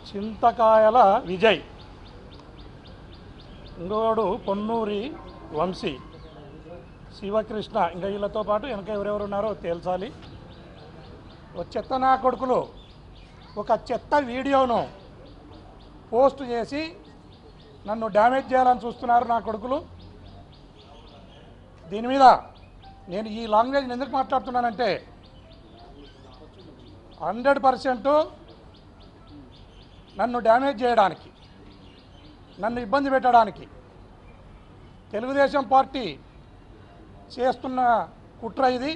చింతకాయల విజయ్ ఇంకోడు పొన్నూరి వంశీ శివకృష్ణ ఇంకా వీళ్ళతో పాటు వెనక ఎవరెవరు ఉన్నారో తేల్చాలి ఒక చెత్త నా కొడుకులు ఒక చెత్త వీడియోను పోస్ట్ చేసి నన్ను డ్యామేజ్ చేయాలని చూస్తున్నారు నా కొడుకులు దీని మీద నేను ఈ లాంగ్వేజ్ ఎందుకు మాట్లాడుతున్నానంటే హండ్రెడ్ పర్సెంట్ నన్ను డ్యామేజ్ చేయడానికి నన్ను ఇబ్బంది పెట్టడానికి తెలుగుదేశం పార్టీ చేస్తున్న కుట్ర ఇది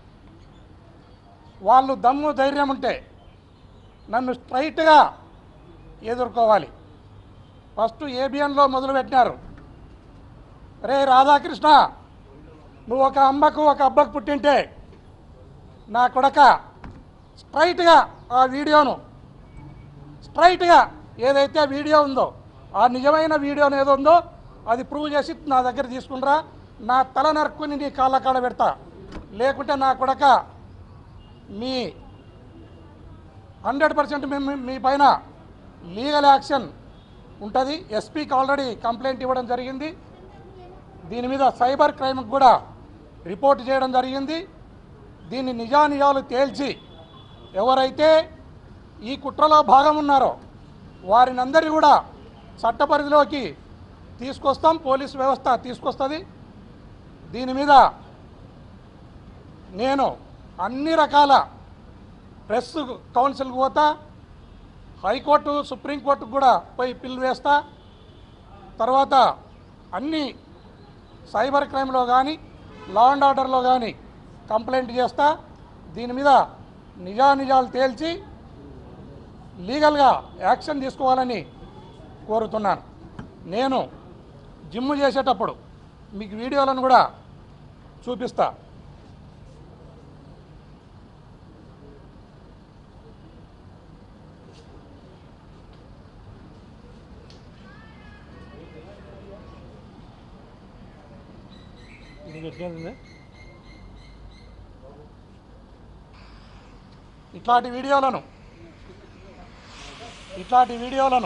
వాళ్ళు దమ్ము ధైర్యం ఉంటే నన్ను స్ట్రైట్గా ఎదుర్కోవాలి ఫస్ట్ ఏబిఎన్లో మొదలుపెట్టినారు రే రాధాకృష్ణ నువ్వు ఒక అమ్మకు ఒక అబ్బకు పుట్టింటే నా కొడక స్ట్రైట్గా ఆ వీడియోను స్ట్రైట్గా ఏదైతే వీడియో ఉందో ఆ నిజమైన వీడియోను ఏదో ఉందో అది ప్రూవ్ చేసి నా దగ్గర తీసుకునిరా నా తల నరుక్కుని నీ కాళ్ళ కాడ పెడతా లేకుంటే నా కొడక మీ హండ్రెడ్ పర్సెంట్ మీ పైన లీగల్ యాక్షన్ ఉంటుంది ఎస్పీకి ఆల్రెడీ కంప్లైంట్ ఇవ్వడం జరిగింది దీని మీద సైబర్ క్రైమ్కి కూడా రిపోర్ట్ చేయడం జరిగింది దీన్ని నిజానిజాలు తేల్చి ఎవరైతే ఈ కుట్రలో భాగం ఉన్నారో వారిని అందరినీ కూడా చట్ట పరిధిలోకి తీసుకొస్తాం పోలీస్ వ్యవస్థ తీసుకొస్తుంది దీని మీద నేను అన్ని రకాల ప్రెస్ కౌన్సిల్కి పోతా హైకోర్టు సుప్రీంకోర్టుకు కూడా పోయి పిల్లు వేస్తా తర్వాత అన్ని సైబర్ క్రైమ్లో కానీ లా అండ్ ఆర్డర్లో కానీ కంప్లైంట్ చేస్తా దీని మీద నిజానిజాలు తేల్చి లీగల్గా యాక్షన్ తీసుకోవాలని కోరుతున్నాను నేను జిమ్ చేసేటప్పుడు మీకు వీడియోలను కూడా చూపిస్తా ఇది ఎట్లుంది? ఇట్లాంటి వీడియోలను ఇట్లాంటి వీడియోలను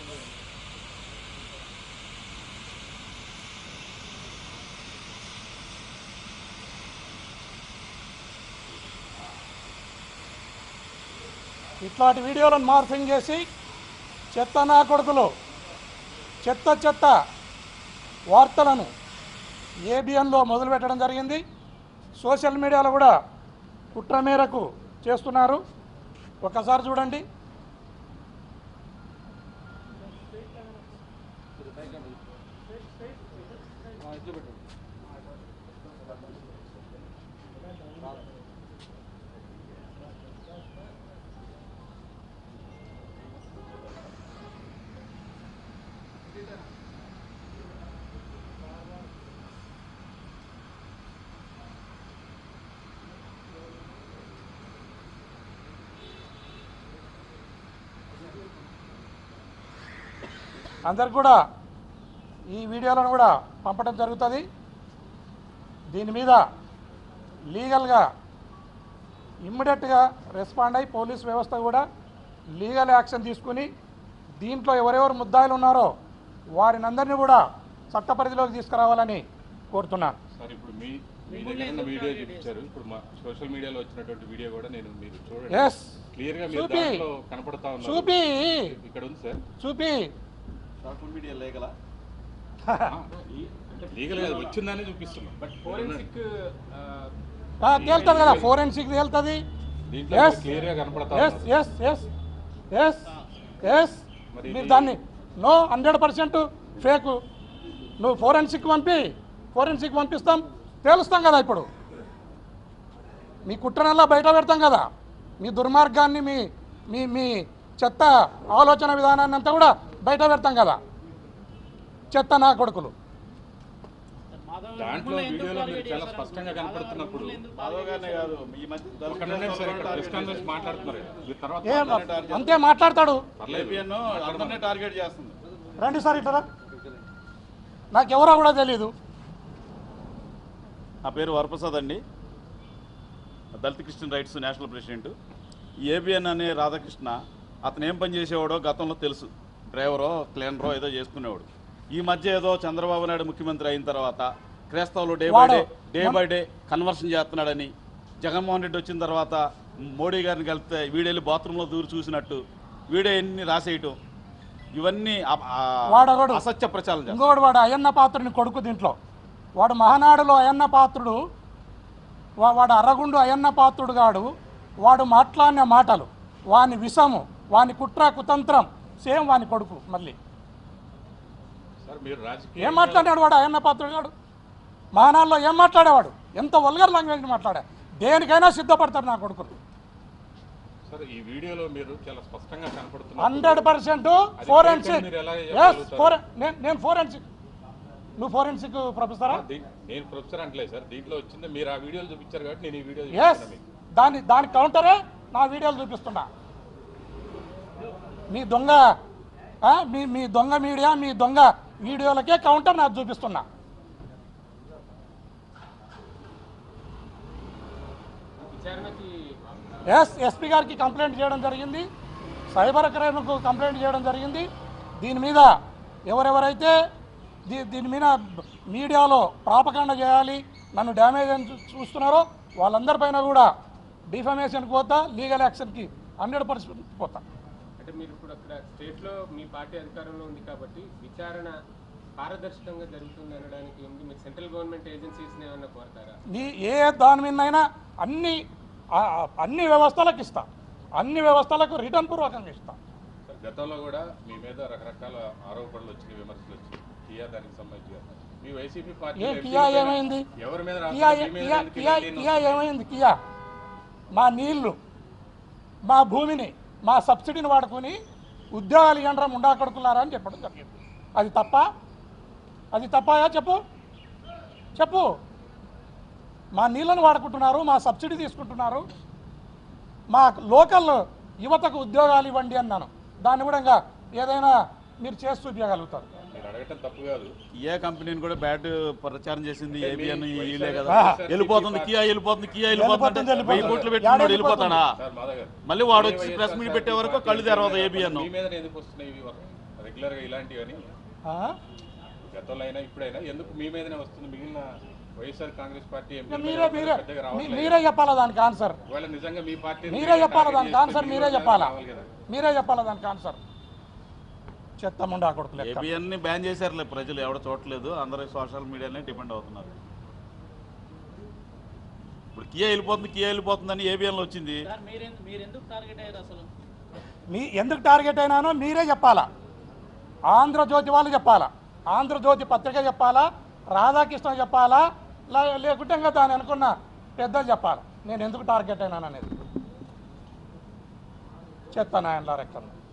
ఇట్లాంటి వీడియోలను మార్ఫింగ్ చేసి చెత్త నా కొడుకులు చెత్త చెత్త వార్తలను ఏబిఎన్లో మొదలుపెట్టడం జరిగింది సోషల్ మీడియాలో కూడా కుట్ర మేరకు చేస్తున్నారు ఒకసారి చూడండి అందరికి కూడా ఈ వీడియోలను కూడా పంపడం జరుగుతుంది దీని మీద లీగల్గా ఇమ్మీడియట్గా రెస్పాండ్ అయి పోలీస్ వ్యవస్థ కూడా లీగల్ యాక్షన్ తీసుకుని దీంట్లో ఎవరెవరు ముద్దాయిలు ఉన్నారో వారిని అందరినీ కూడా చట్ట పరిధిలోకి తీసుకురావాలని కోరుతున్నాను సార్ ఇప్పుడు మీ మీ దగ్గర ఉన్న వీడియో చూపించారు ఇప్పుడు మా సోషల్ మీడియాలో వచ్చినటువంటి వీడియో కూడా నేను మీరు చూడండి ఎస్ క్లియర్ గా మీరు చూపి. దాంట్లో కనపడతా ఉన్నారు చూపి ఇక్కడ ఉంది సార్ చూపి సోషల్ మీడియా లేగల లీగల్ గా వచ్చిందని చూపిస్తున్నాం బట్ ఫోరెన్సిక్ ఆ, తేలుతుంది కదా ఫోరెన్సిక్ తేలుతుంది దీంట్లో Yes. క్లియర్ గా కనపడతా ఎస్ ఉన్నారు ఎస్ ఎస్ ఎస్ ఎస్ మరి మీరు ఇది- దాన్ని నో హండ్రెడ్ పర్సెంట్ ఫేక్ నువ్వు ఫోరెన్సిక్ పంపి ఫోరెన్సిక్ పంపిస్తాం తేలుస్తాం కదా ఇప్పుడు మీ కుట్రనల్లా బయట పెడతాం కదా మీ దుర్మార్గాన్ని మీ మీ మీ చెత్త ఆలోచన విధానాన్ని అంతా కూడా బయట పెడతాం కదా చెత్త నా కొడుకులు దాంట్లో వీడియోలో మీరు చాలా స్పష్టంగా కనపడుతున్నప్పుడు మాధవ్ గారినే కాదు ఈ మధ్య ఒక నిమిషం సార్ ఇక్కడ ప్రెస్ కాన్ఫరెన్స్ మాట్లాడుతున్నారు కదా. మీరు తర్వాత ఏ మాట్లాడండి. అంతే మాట్లాడతాడు పర్లేదు. ఏపీఎన్ అందరినీ టార్గెట్ చేస్తుంది రండి సార్ ఇట్లా నాకు ఎవరో కూడా తెలియదు నా పేరు వరప్రసాద్ అండి దళిత Christian rights national president ABN అనే రాధాకృష్ణ అతను ఏం పని చేసేవాడో గతంలో తెలుసు డ్రైవరో క్లీనరో ఏదో చేసుకునేవాడు ఈ మధ్య ఏదో చంద్రబాబు నాయుడు ముఖ్యమంత్రి అయిన తర్వాత క్రైస్తవులు డే బై డే వాడు- డే బై డే కన్వర్షన్ చేస్తున్నాడని జగన్మోహన్ రెడ్డి వచ్చిన తర్వాత మోడీ గారిని కలిపితే వీడెళ్ళి బాత్రూంలో దూరి చూసినట్టు వీడే ఎన్ని రాసేయటం ఇవన్నీ అ- ఆ- వాడొకడు. అసత్య ప్రచారం చేస్తారు ఇంకోటి వాడు అయ్యన్న పాత్రుని కొడుకు దీంట్లో వాడు మహానాడులో అయ్యన్న పాత్రుడు వా- వాడు అరగుండు అయ్యన్న పాత్రుడు గాడు వాడు మాట్లాడిన మాటలు వాని విషము వాని కుట్ర కుతంత్రం సేమ్ వాని కొడుకు మళ్ళీ సార్ మీరు ఏం రాజకీయ మాట్లాడాడు వాడు అయ్యన్న పాత్రుడు గాడు మహానాడులో ఏం మాట్లాడేవాడు ఎంత వల్గర్ లాంగ్వేజ్ మాట్లాడా దేనికైనా సిద్ధపడతాడు నా కొడుకులు సార్ ఈ వీడియోలో మీరు చాలా స్పష్టంగా కనపడుతున్నారు హండ్రెడ్ పర్సెంట్ అది ఫోరెన్సిక్ fake అని మీరు ఎలా ఎస్ చెప్పగలుగుతారు? ఫోరెన్ నేను ఫోరెన్సిక్ నువ్వు ఫోరెన్సిక్ ప్రొఫెసరా దీ- నేను ప్రొఫెసర్ అంటలేదు సార్ దీంట్లో వచ్చింది మీరు ఆ వీడియోలు చూపించారు కాబట్టి నేను ఈ వీడియో ఎస్ చూపిస్తాను మీకు దాని దాని కౌంటరే నా వీడియోలు చూపిస్తున్నా మీ దొంగ ఆ, మీ మీ దొంగ మీడియా మీ దొంగ వీడియోలకే కౌంటర్ నాకు చూపిస్తున్నా విచారణకి ఎస్ ఎస్పీ గారికి కంప్లైంట్ చేయడం జరిగింది సైబర్ క్రైమ్కు కంప్లైంట్ చేయడం జరిగింది దీని మీద ఎవరెవరైతే దీ దీని మీద మీడియాలో ప్రాపకాండ చేయాలి నన్ను డ్యామేజ్ అని చూ- చూస్తున్నారో వాళ్ళందరిపైన కూడా డిఫమేషన్కి పోతా లీగల్ యాక్షన్కి హండ్రెడ్ పర్సెంట్ పోతా అంటే మీరు ఇప్పుడు అక్కడ స్టేట్లో మీ పార్టీ అధికారంలో ఉంది కాబట్టి విచారణ పారదర్శకంగా జరుగుతుంది అనడానికి ఉంది మీరు సెంట్రల్ గవర్నమెంట్ ఏజెన్సీస్ని ఏమన్నా కోరతారా నీ ఏ దాని మీదైనా అన్ని ఆ, అన్ని వ్యవస్థలకు ఇస్తా అన్ని వ్యవస్థలకు రిటర్న్ పూర్వకంగా ఇస్తా సార్, గతంలో కూడా మీ మీద రకరకాల ఆరోపణలు వచ్చినాయి విమర్శలు వచ్చినాయి కియా దానికి సంబంధించి మీ వైసీపీ పార్టీ ఏ కియా ఏమైంది ఎవరి మీద కియా రాకుండా మీ మీద కియా ఎందుకు కియా ఇలా కియా ఏమైంది కియా మా నీళ్లు మా భూమిని మా సబ్సిడీని వాడుకొని ఉద్యోగాలు ఇవ్వడం ఉండా కొడుకులారా అని చెప్పడం జరిగింది అది తప్ప అది తప్పాయా చెప్పు చెప్పు మా నీళ్ళను వాడుకుంటున్నారు మా సబ్సిడీ తీసుకుంటున్నారు మా లోకల్ యువతకు ఉద్యోగాలు ఇవ్వండి అన్నాను దాన్ని కూడా ఇంకా ఏదైనా మీరు చేసి చూపించగలుగుతారు మీరు అడగటం తప్పు కాదు ఏ కంపెనీని కూడా బ్యాడ్ ప్రచారం చేసింది అంటే ఏబిఎన్ మీ వీళ్ళే వైఎస్ఆర్ కదా వైఎస్ఆర్ వెళ్ళిపోతుంది సిపి కియా వెళ్ళిపోతుంది కియా వెళ్ళిపోతుంది వెళ్ళిపోతుంది, అంటే వెయ్యి కోట్లు వెళ్ళిపోతుంది. పెట్టుకున్నాడు యాడ వెళ్ళిపోతాడా సార్ మాధవ్ గారు మళ్ళీ వాడు మీ వచ్చి వైఎస్ఆర్ ప్రెస్ మీట్ సిపి పెట్టే వరకు పార్టీ కళ్ళు తెరవదు ఏబిఎన్ మీ మీద ఎందుకు వస్తున్నాయి ఇవి రెగ్యులర్ గా ఇలాంటివని ఆ? గతంలో అయినా ఇప్పుడైనా ఎందుకు మీ మీదనే వస్తుంది మిగిలిన వైఎస్ఆర్ కాంగ్రెస్ పార్టీ ఇంకా ఎంపీల మీద మీరే మీరే పెద్దగా మీ- రావట్లేదు మీరే చెప్పాలా దానికి ఆన్సర్ ఒకవేళ నిజంగా మీ పార్టీ మీరే చెప్పాలా దానికి ఆన్సర్ మీరే చెప్పాలా రావాలి కదా మీరే చెప్పాలా దానికి ఆన్సర్ చెత్త ముండా కొడుకు లెక్క ఏబిఎన్ ని బ్యాన్ చేశారులే ప్రజలు ఎవడ చూడట్లేదు అందరూ సోషల్ మీడియానే డిపెండ్ అవుతున్నారు ఇప్పుడు కియా వెళ్ళిపోతుంది కియా వెళ్ళిపోతుందని ఏబిఎన్ లో వచ్చింది సార్ మీరెందుకు మీరెందుకు టార్గెట్ అయ్యారు అసలు మీ ఎందుకు టార్గెట్ అయినానో మీరే చెప్పాలా ఆంధ్రజ్యోతి వాళ్ళు చెప్పాలా ఆంధ్రజ్యోతి పత్రిక చెప్పాలా రాధాకృష్ణ చెప్పాలా లే- లేకుంటే ఇంకా దాని అనుకున్న పెద్దలు చెప్పాలి నేను ఎందుకు టార్గెట్ అయినాను అనేది చెత్త నాయనలా రెక్కలు